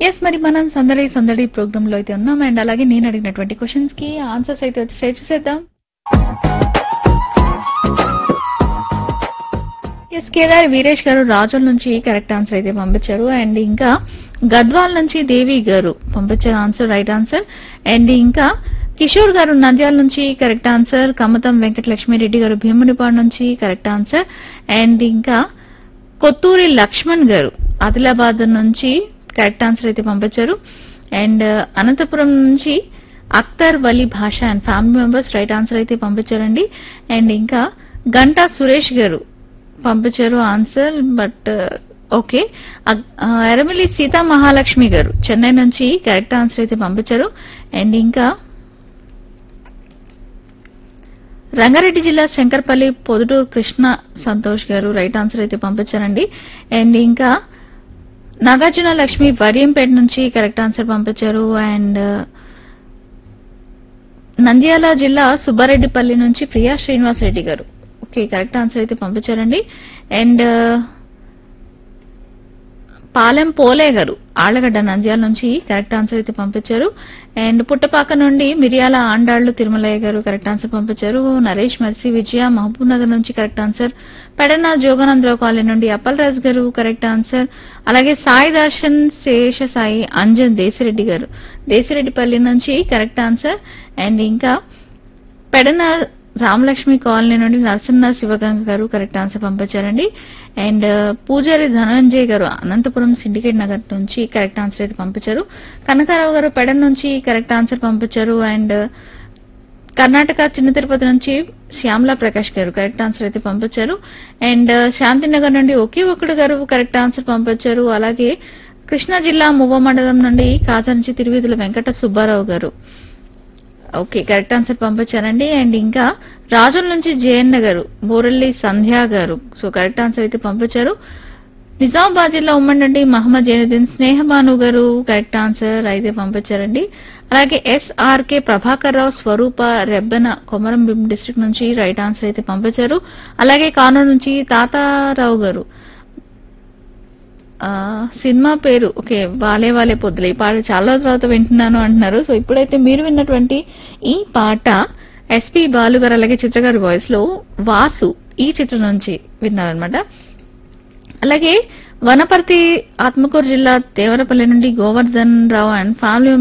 yes మరి మనం సందడి సందడి ప్రోగ్రామ్ లో అయితే ఉన్నాం అండ్ అలాగే నేను అడిగినటువంటి క్వశ్చన్స్ కి ఆన్సర్స్ అయితే వచ్చేసాయి చూసేద్దాం ఎస్ కేదార్ వీరేష్ గారు రాజుల నుంచి కరెక్ట్ ఆన్సర్ అయితే పంపించారు అండ్ ఇంకా గద్వాల్ నుంచి దేవి గారు పంపించారు ఆన్సర్ రైట్ ఆన్సర్ అండ్ ఇంకా కిషోర్ గారు నంద్యాల నుంచి కరెక్ట్ ఆన్సర్ కమతం వెంకటలక్ష్మిరెడ్డి గారు భీమునిపాడు నుంచి కరెక్ట్ ఆన్సర్ అండ్ ఇంకా కొత్తూరి లక్ష్మణ్ గారు ఆదిలాబాద్ నుంచి కరెక్ట్ ఆన్సర్ అయితే పంపించారు అండ్ అనంతపురం నుంచి Akhtar Wali Basha and family members right answer అయితే పంపించారండి అండ్ ఇంకా గంటా సురేష్ గారు పంపించారు answer but okay Erramilli Seeta Mahalakshmi గారు చెన్నై నుంచి కరెక్ట్ ఆన్సర్ అయితే పంపించారు అండ్ ఇంకా రంగారెడ్డి జిల్లా శంకర్పల్లి పొదుటూరు కృష్ణ సంతోష్ గారు రైట్ ఆన్సర్ అయితే పంపించారండి అండ్ ఇంకా నాగార్జున లక్ష్మి వరియంపేట నుంచి కరెక్ట్ ఆన్సర్ పంపించారు అండ్ నంద్యాల జిల్లా సుబ్బారెడ్డిపల్లి నుంచి ప్రియా శ్రీనివాస్ రెడ్డి గారు ఓకే కరెక్ట్ ఆన్సర్ అయితే పంపించారండి అండ్ పాలెం పోలే గారు ఆళ్లగడ్డ నంద్యాల నుంచి కరెక్ట్ ఆన్సర్ అయితే పంపించారు అండ్ పుట్టపాక నుండి మిరియాల ఆండాళ్లు తిరుమలయ్య గారు కరెక్ట్ ఆన్సర్ పంపించారు నరేష్ మర్సి విజయ మహబూబ్ నగర్ నుంచి correct answer Pedana Joganandarao colony నుండి అప్పల్ రాజ్ గారు కరెక్ట్ ఆన్సర్ అలాగే సాయి దర్శన్ శేష సాయి అంజన్ దేశిరెడ్డి గారు దేశిరెడ్డిపల్లి నుంచి కరెక్ట్ ఆన్సర్ అండ్ ఇంకా పెడన రామలక్ష్మి కాలనీ నుండి నరసన్న శివగంగ గారు కరెక్ట్ ఆన్సర్ పంపించారండి అండ్ పూజారి ధనంజయ్ గారు అనంతపురం సిండికేట్ నగర్ నుంచి కరెక్ట్ ఆన్సర్ అయితే పంపించారు కనకారావు గారు పెడన్ నుంచి కరెక్ట్ ఆన్సర్ పంపించారు అండ్ కర్ణాటక చిన్న తిరుపతి నుంచి శ్యామలా ప్రకాష్ గారు కరెక్ట్ ఆన్సర్ అయితే పంపించారు అండ్ శాంతినగర్ నుండి ఒకే ఒక్కడు గారు కరెక్ట్ ఆన్సర్ పంపించారు అలాగే కృష్ణా జిల్లా మువ్వ మండలం నుండి కాజా నుంచి తిరువీధుల వెంకట సుబ్బారావు గారు ఓకే కరెక్ట్ ఆన్సర్ పంపించారండి అండ్ ఇంకా రాజుల నుంచి జయన్న గారు బోరెల్లి సంధ్య గారు సో కరెక్ట్ ఆన్సర్ అయితే పంపించారు నిజామాబాద్ జిల్లా ఉమ్మడి నుండి మహమ్మద్ జైనుద్దీన్ స్నేహబాను గారు కరెక్ట్ ఆన్సర్ అయితే పంపించారండి అలాగే ఎస్ఆర్కే ప్రభాకర్ రావు స్వరూప రెబ్బెన కొమరం భీం డిస్ట్రిక్ట్ నుంచి రైట్ ఆన్సర్ అయితే పంపించారు అలాగే కానూరు నుంచి తాతారావు గారు ఆ, సినిమా పేరు ఓకే వాలే వాలే పొద్దులే ఈ పాట చాలా రోజుల తర్వాత వింటున్నాను అంటున్నారు సో ఇప్పుడైతే మీరు విన్నటువంటి ఈ పాట ఎస్పి బాలు గారు అలాగే చిత్ర గారి వాయిస్ లో వాసు ఈ చిత్రం నుంచి విన్నారనమాట అలాగే వనపర్తి ఆత్మకూరు జిల్లా దేవరపల్లి నుండి గోవర్ధన్ రావు అండ్ ఫ్యామిలీ